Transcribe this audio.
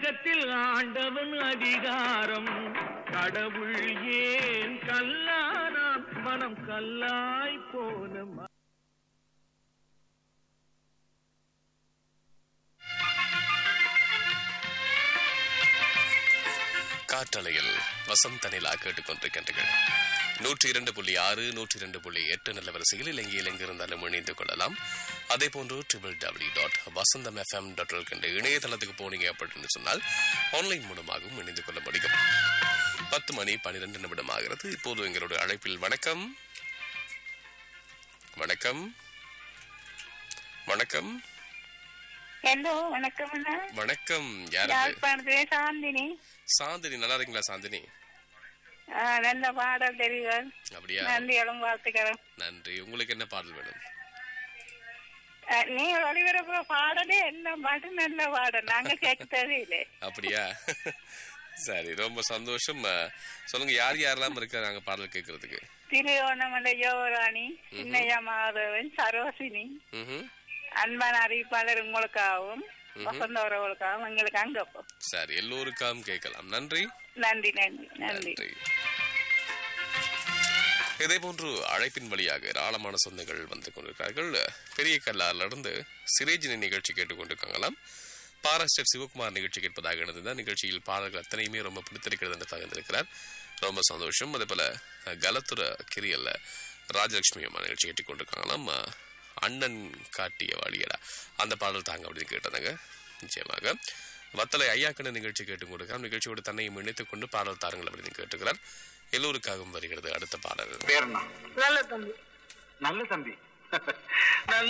உலகத்தில் ஆண்டவன் அதிகாரம் கடவுள் ஏன் கல்லானான் மனம் கல்லாய் போன ம- காற்றலையில் வசந்த நிலா கேட்டுக்கொண்டிருக்கின்றீர்கள் நூற்றி இரண்டு புள்ளி ஆறு நூற்றி இரண்டு புள்ளி எட்டு நிலவரிசையில் இலங்கையில் எங்கிருந்தாலும் இணைந்து கொள்ளலாம் அதே போன்று triple W dot Vasantham FM dot என்ற இணையதளத்துக்கு போனீங்க அப்படின்னு சொன்னால் ஆன்லைன் மூலமாகவும் இணைந்து கொள்ள முடியும் பத்து மணி பன்னிரெண்டு நிமிடம் ஆகிறது இப்போது எங்களுடைய அழைப்பில் வணக்கம் வணக்கம் வணக்கம் ஹலோ வணக்கம் அண்ணா வணக்கம் யாரு யாழ்ப்பாணத்திலே சாந்தினி சாந்தினி நல்லா இருக்கீங்களா சாந்தினி ஆ, நல்ல பாடல் தெரியுங்கள் அப்படியா நன்றிகளும் வாழ்த்துக்களும் நன்றி உங்களுக்கு என்ன பாடல் வேணும் ஆ, நீ ஒளிபரப்புற பாடலே என்ன பாட்டு நல்ல பாடல் நாங்க கேட்கவே இல்லை அப்படியா சரி ரொம்ப சந்தோஷம் அஹ், சொல்லுங்க யார் யாரெல்லாம் இருக்கா நாங்க பாடல் கேட்கறதுக்கு திருவோணமலை யோகராணி சின்னையா மாதவன் சரோசினி ம்ஹும். அன்பான அறிவிப்பாளர் உங்களுக்காகவும் வசந்த உறவுகளுக்காகவும் எங்களுக்கு அங்கப்போ சரி எல்லோருக்காகவும் கேட்கலாம் நன்றி நன்றி நன்றி நன்றி நன்றி இதே போன்று அழைப்பின் வழியாக ஏராளமான சொந்தங்கள் வந்து கொண்டிருக்கிறார்கள் பெரிய கல்லாரிலிருந்து இருந்து சிரேஜினி நிகழ்ச்சி கேட்டுக்கொண்டிருக்காங்களாம் பாராஸ்டர் சிவகுமார் நிகழ்ச்சி கேட்பதாக இருந்தது நிகழ்ச்சியில் பாடல்கள் அத்தனையுமே ரொம்ப பிடித்திருக்கிறது என்று பகிர்ந்திருக்கிறார் ரொம்ப சந்தோஷம் அதே போல அஹ், கலத்துர கிரியல்ல ராஜலட்சுமி அம்மா நிகழ்ச்சி கேட்டுக்கொண்டிருக்காங்களாம் அஹ், அண்ணன் காட்டிய வழியடா அந்த பாடல் தாங்க அப்படின்னு கேட்டதாங்க நிச்சயமாக வத்தலை ஐயாக்கண்ண நிகழ்ச்சி கேட்டுக் கொடுக்கிறார் நிகழ்ச்சியோடு தன்னையும் இணைத்துக் கொண்டு பாடல் தாருங்கள் அப்படின்னு கேட்டுக்கிறார் எல்லோருக்காகவும் வருகிறது அடுத்த பாடல் பேர்னா நல்ல தம்பி நல்ல தம்பி நல்ல